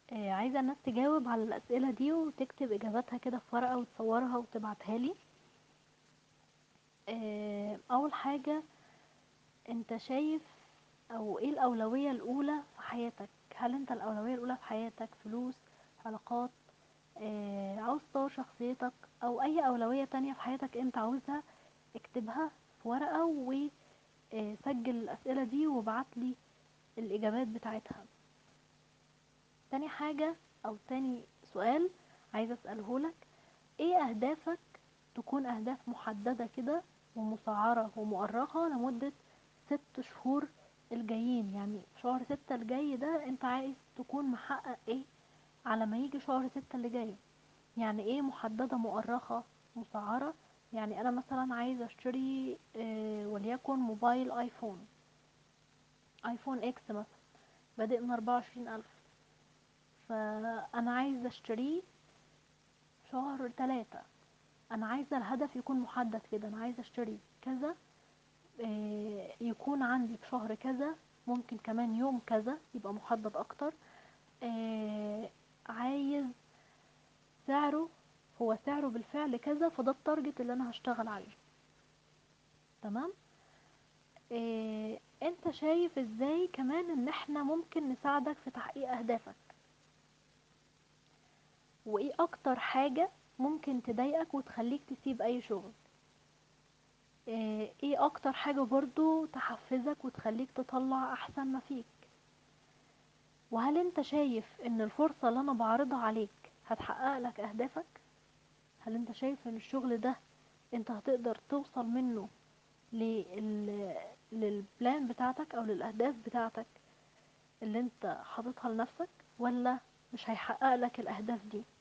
آه، عايزة الناس تجاوب على الأسئلة دي وتكتب إجاباتها كده في ورقة وتصورها وتبعتها لي آه، أول حاجة انت شايف او ايه الأولوية الأولى في حياتك هل انت الأولوية الأولى في حياتك فلوس علاقات آه، عاوز تطور شخصيتك او اي أولوية تانية في حياتك انت عاوزها اكتبها في ورقة وسجل الأسئلة دي وابعتلي الإجابات بتاعتها تاني حاجة او تاني سؤال عايزة اسألهولك ايه اهدافك تكون اهداف محددة كده ومسعرة ومؤرخة لمدة ست شهور الجايين يعني في شهر ستة الجاي ده انت عايز تكون محقق ايه على ما يجي شهر ستة اللي جاي يعني ايه محددة مؤرخة مسعرة يعني انا مثلا عايزة اشتري اه وليكن موبايل ايفون ايفون اكس مثلا بادئ من اربعة وعشرين الف فانا عايزة اشتريه شهر تلاتة انا عايزة الهدف يكون محدد كده انا عايزة اشتري كذا آه، يكون عندي في شهر كذا ممكن كمان يوم كذا يبقى محدد اكتر آه، عايز سعره هو سعره بالفعل كذا فده التارجت اللي انا هشتغل عليه تمام آه، انت شايف ازاي كمان ان احنا ممكن نساعدك في تحقيق اهدافك وايه اكتر حاجة ممكن تضايقك وتخليك تسيب اي شغل آه، ايه اكتر حاجة برضو تحفزك وتخليك تطلع احسن ما فيك وهل انت شايف ان الفرصة اللي انا بعرضها عليك هتحقق لك اهدافك هل انت شايف ان الشغل ده انت هتقدر توصل منه لل... للبلان بتاعتك او للاهداف بتاعتك اللي انت حاططها لنفسك ولا مش هيحقق لك الاهداف دي